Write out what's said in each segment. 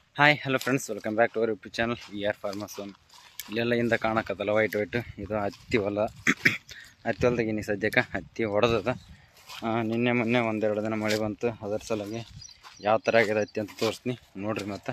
hi hello friends welcome back to our YouTube channel we are farmers one ಇಲ್ಲೆಲ್ಲ ಹಿಂದೆ ಕಾಣಕತ್ತಲ್ಲ white white ಇದು ಹತ್ತಿ ಹೊಲ ಹತ್ತಿ ಹೊಲ್ದಾಗಿನಿ ಸದ್ಯಕ್ಕೆ ಹತ್ತಿ ಹೊಡೆದದ ನಿನ್ನೆ ಮೊನ್ನೆ ಒಂದೆರಡು ದಿನ ಮಳೆ ಬಂತು ಅದರ ಸಲುವಾಗಿ ಯಾವ ಥರ ಆಗಿದೆ ಹತ್ತಿ ಅಂತ ತೋರಿಸ್ತೀನಿ ನೋಡ್ರಿ ಮತ್ತೆ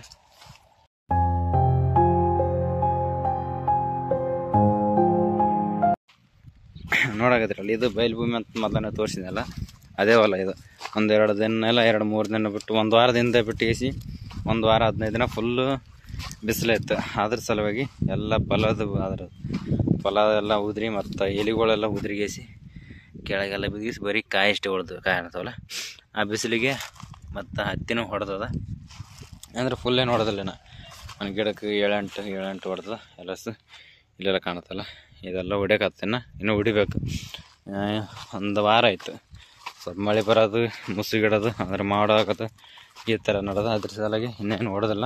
ನೋಡಾಕತ್ತೀರಲ್ಲ ಇದು ಬಯಲು ಭೂಮಿ ಅಂತ ಮೊದಲನೇ ತೋರಿಸಿದ್ನಲ್ಲ ಅದೇ ಹೊಲ ಇದು ಒಂದೆರಡು ದಿನ ಎಲ್ಲ ಎರಡು ಮೂರು ದಿನ ಬಿಟ್ಟು ಒಂದು ವಾರದಿಂದ ಬಿಟ್ಟು ಏಸಿ ಒಂದು ವಾರ ಹದಿನೈದು ದಿನ ಫುಲ್ಲು ಬಿಸಿಲಿತ್ತು ಅದ್ರ ಸಲುವಾಗಿ ಎಲ್ಲ ಫಲದ ಅದ್ರ ಫಲ ಎಲ್ಲ ಉದ್ರಿ ಮತ್ತು ಎಲೆಗಳೆಲ್ಲ ಉದ್ರಿಗೇಸಿ ಕೆಳಗೆಲ್ಲ ಬಿಗಿಸಿ ಬರೀ ಕಾಯಿ ಅಷ್ಟೇ ಉಳ್ದು ಕಾಯಿ ಅನ್ನತ್ತವಲ್ಲ ಆ ಬಿಸಿಲಿಗೆ ಮತ್ತು ಹತ್ತಿನೂ ಹೊಡೆದದ ಅಂದ್ರೆ ಫುಲ್ ಏನು ಹೊಡೆದಿಲ್ಲ ನಾ ನನ್ನ ಗಿಡಕ್ಕೆ ಏಳೆಂಟು ಏಳೆಂಟು ಹೊಡೆದ ಎಲ್ಲಸು ಇಲ್ಲೆಲ್ಲ ಕಾಣುತ್ತಲ್ಲ ಇದೆಲ್ಲ ಹೊಡಿಯಕತ್ತೇನ ಇನ್ನೂ ಹೊಡಿಬೇಕು ಆ, ಒಂದು ವಾರ ಆಯ್ತು ಸ್ವಲ್ಪ ಮಳೆ ಬರೋದು ಮುಸುಗಿಡೋದು ಅಂದ್ರೆ ಮಾಡಾಕತ್ತು ಈ ಥರ ನಡೆದ ಅದ್ರ ಸಲುವಾಗಿ ಇನ್ನೇನು ಹೊಡೆದಿಲ್ಲ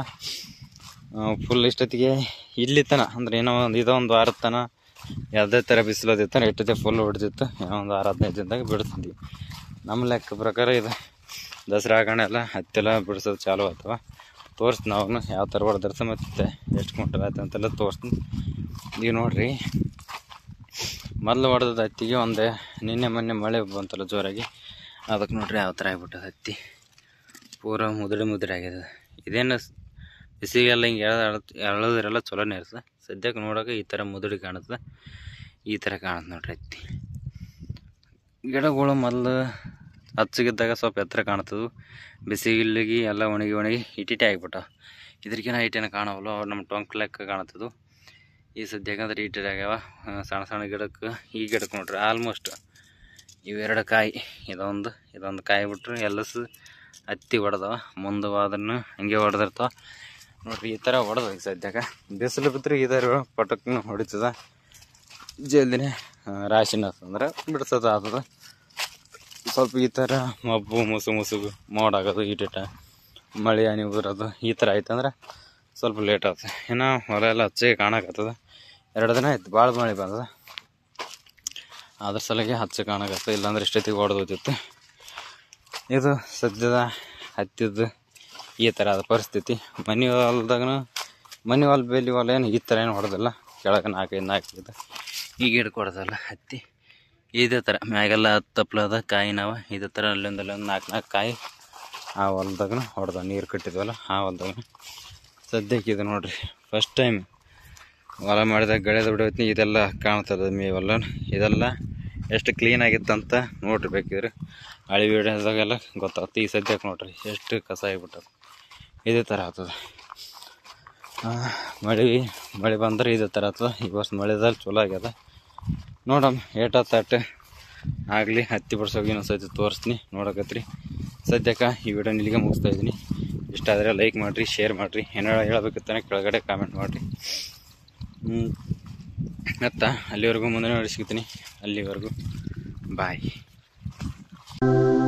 ಫುಲ್ ಇಷ್ಟೊತ್ತಿಗೆ ಇಲ್ಲಿ ತನ ಅಂದ್ರೆ ಏನೋ ಒಂದು ಇದೋ ಒಂದು ವಾರದ ತನ ಯಾವುದೇ ಥರ ಬಿಸಿಲೋದಿತ್ತು ಇಷ್ಟೊತ್ತಿಗೆ ಫುಲ್ ಹೊಡೆದಿತ್ತು ಏನೋ ಒಂದು ವಾರ ಹದಿನೈದು ದಿನದಾಗ ಬಿಡ್ತಿದ್ವಿ ನಮ್ಮ ಲೆಕ್ಕ ಪ್ರಕಾರ ಇದು ದಸರಾ ಆಗಣ ಎಲ್ಲ ಹತ್ತೆಲ್ಲ ಬಿಡಿಸೋದು ಚಾಲು ಆಗ್ತವ ತೋರಿಸ್ತೀನಿ ನಾವು ಯಾವ ಥರ ಹೊಡೆದಿರ್ತ ಮತ್ತು ಎಷ್ಟು ಕ್ವಿಂಟಲ್ ಆಯ್ತು ಅಂತೆಲ್ಲ ತೋರಿಸ್ತೀನಿ ಈಗ ನೋಡ್ರಿ ಮೊದಲು ಹೊಡೆದ ಹತ್ತಿಗೆ ಒಂದೇ ನಿನ್ನೆ ಮೊನ್ನೆ ಮಳೆ ಬಂತಲ್ಲ ಜೋರಾಗಿ ಅದಕ್ಕೆ ನೋಡ್ರಿ ಯಾವ ಥರ ಆಗ್ಬಿಟ್ಟದ ಹತ್ತಿ ಪೂರ ಮುದುಡಿ ಮುದುಡಿ ಆಗ್ಯದ ಇದೇನು ಸ್- ಬಿಸಿಗೆಲ್ಲ ಹಿಂಗೆ ಎಳ್ದು ಎಳೋದ್ರೆಲ್ಲ ಚಲೋನೇ ಇರ್ತದೆ ಸದ್ಯಕ್ಕೆ ನೋಡೋಕೆ ಈ ಥರ ಮುದುಡಿ ಕಾಣುತ್ತೆ ಈ ಥರ ಕಾಣುತ್ತೆ ನೋಡ್ರಿ ಹತ್ತಿ ಗಿಡಗಳು ಮೊದಲು ಹಚ್ಚಗಿದ್ದಾಗ ಸ್ವಲ್ಪ ಎತ್ತರ ಕಾಣ್ತದೆ ಬಿಸಿಲಿಗೆ ಎಲ್ಲ ಒಣಗಿ ಒಣಗಿ ಇಟಿಟಿ ಆಗಿಬಿಟ್ಟಾವ ಇದ್ರಕಿನ ಐಟೇನ ಕಾಣವಲ್ಲ ಅವು ನಮ್ಮ ಟೊಂಕ್ ಲೆಕ್ಕ ಕಾಣತ್ತದು ಈ ಸದ್ಯಕ್ಕಂದ್ರೆ ಇಟಿಟಿ ಆಗ್ಯಾವ ಆ, ಸಣ್ಣ ಸಣ್ಣ ಗಿಡಕ್ಕೆ ಈ ಗಿಡಕ್ಕೆ ನೋಡ್ರಿ ಆಲ್ಮೋಸ್ಟ್ ಇವೆರಡು ಕಾಯಿ ಇದೊಂದು ಇದೊಂದು ಕಾಯಿ ಬಿಟ್ರೆ ಎಲ್ಲಸು ಹತ್ತಿ ಹೊಡೆದವ ಮುಂದೆ ಅದನ್ನು ಹಂಗೆ ಹೊಡೆದಿರ್ತಾವ ನೋಡ್ರಿ ಈ ಥರ ಹೊಡೆದ ಈಗ ಸದ್ಯಕ್ಕೆ ಬಿಸಿಲು ಬಿದ್ದರೆ ಇದರ ಪಟಕ್ನ ಹೊಡಿತದ ಜಲ್ದಿನೇ ಆ, ರಾಶಿನ ಅಂದ್ರೆ ಬಿಡ್ಸೋದು ಆಗ್ತದ ಸ್ವಲ್ಪ ಈ ಥರ ಮಬ್ಬು ಮುಸು ಮುಸುಗು ಮೋಡ ಆಗೋದು ಈಟಿಟ ಮಳೆ ಹನಿ ಬರೋದು ಈ ಥರ ಆಯ್ತಂದ್ರೆ ಸ್ವಲ್ಪ ಲೇಟ್ ಆಗ್ತದೆ ಇನ್ನು ಹೊಲ ಎಲ್ಲ ಹಚ್ಚಿಗೆ ಕಾಣಕತ್ತದ ಎರಡು ದಿನ ಆಯ್ತು ಭಾಳ ಮಳೆ ಬಂದದ ಅದ್ರ ಸಲುವಾಗಿ ಹಚ್ಚ ಕಾಣಕತ್ತ ಇಲ್ಲಾಂದ್ರೆ ಇಷ್ಟೊತ್ತಿಗೆ ಹೊಡೆದು ಹೋಗ್ತಿತ್ತು ಇದು ಸದ್ಯದ ಹತ್ತಿದ್ದು ಈ ಥರ ಆದ ಪರಿಸ್ಥಿತಿ ಮನೆ ಹೊಲ್ದಾಗನು ಮನೆ ಹೊಲ ಬೇಲಿ ಹೊಲ ಏನು ಈ ಥರ ಏನು ಹೊಡೆದಿಲ್ಲ ಕೆಳಗೆ ನಾಲ್ಕೈದು ನಾಲ್ಕೈದು ಈಗ ಗಿಡಕ್ಕೆ ಹೊಡೆದಲ್ಲ ಹತ್ತಿ ಇದೇ ಥರ ಮ್ಯಾಗೆಲ್ಲ ತಪ್ಪಲದ ಕಾಯಿ ನಾವು ಇದೇ ಥರ ಅಲ್ಲಿಂದ ಅಲ್ಲೊಂದು ನಾಲ್ಕು ನಾಲ್ಕು ಕಾಯಿ ಆ ಹೊಲ್ದಾಗನು ಹೊಡೆದ ನೀರು ಕಟ್ಟಿದ್ವಲ್ಲ ಆ ಹೊಲ್ದಾಗ ಸದ್ಯಕ್ಕೆ ಇದು ನೋಡ್ರಿ ಫಸ್ಟ್ ಟೈಮ್ ಹೊಲ ಮಾಡಿದಾಗ ಗಳೆದ ಬಿಡೋತ್ನಿ ಇದೆಲ್ಲ ಕಾಣ್ತದೆ ಮೇವೆಲ್ಲ ಇದೆಲ್ಲ ಎಷ್ಟು ಕ್ಲೀನ್ ಆಗಿತ್ತಂತ ನೋಡ್ರಿ ಬೇಕಿದ್ರೆ ಹಳಿ ವಿಡಿಯೋದಾಗೆಲ್ಲ ಗೊತ್ತಾಗುತ್ತೆ ಈ ಸದ್ಯಕ್ಕೆ ನೋಡ್ರಿ ಎಷ್ಟು ಕಸ ಆಗಿಬಿಟ್ಟದ ಇದೇ ಥರ ಆಗ್ತದೆ ಆ, ಮಳೆ ಮಳೆ ಬಂದ್ರೆ ಇದೇ ಥರ ಆಗ್ತದೆ ಈ ವರ್ಷ ಮಳೆದಲ್ಲಿ ಚಲೋ ಆಗ್ಯದ ನೋಡಮ್ ಏಟ ತಟ್ಟೆ ಆಗಲಿ ಹತ್ತಿ ಬಿಡ್ಸೋಗಿ ಇನ್ನೊಂದು ಸತಿ ತೋರಿಸ್ತೀನಿ ನೋಡಕತ್ರಿ ಸದ್ಯಕ್ಕೆ ಈ ವಿಡಿಯೋ ಇಲ್ಲಿಗೆ ಮುಗಿಸ್ತಾ ಇದ್ದೀನಿ ಇಷ್ಟ ಆದರೆ ಲೈಕ್ ಮಾಡಿರಿ ಶೇರ್ ಮಾಡಿರಿ ಏನೋ ಹೇಳಬೇಕಿತ್ತಾನೆ ಕೆಳಗಡೆ ಕಾಮೆಂಟ್ ಮಾಡಿರಿ ಮತ್ತು ಅಲ್ಲಿವರೆಗೂ ಮುಂದೆ ನೋಡಿ ಸಿಗ್ತೀನಿ ಅಲ್ಲಿವರೆಗೂ ಬಾಯ್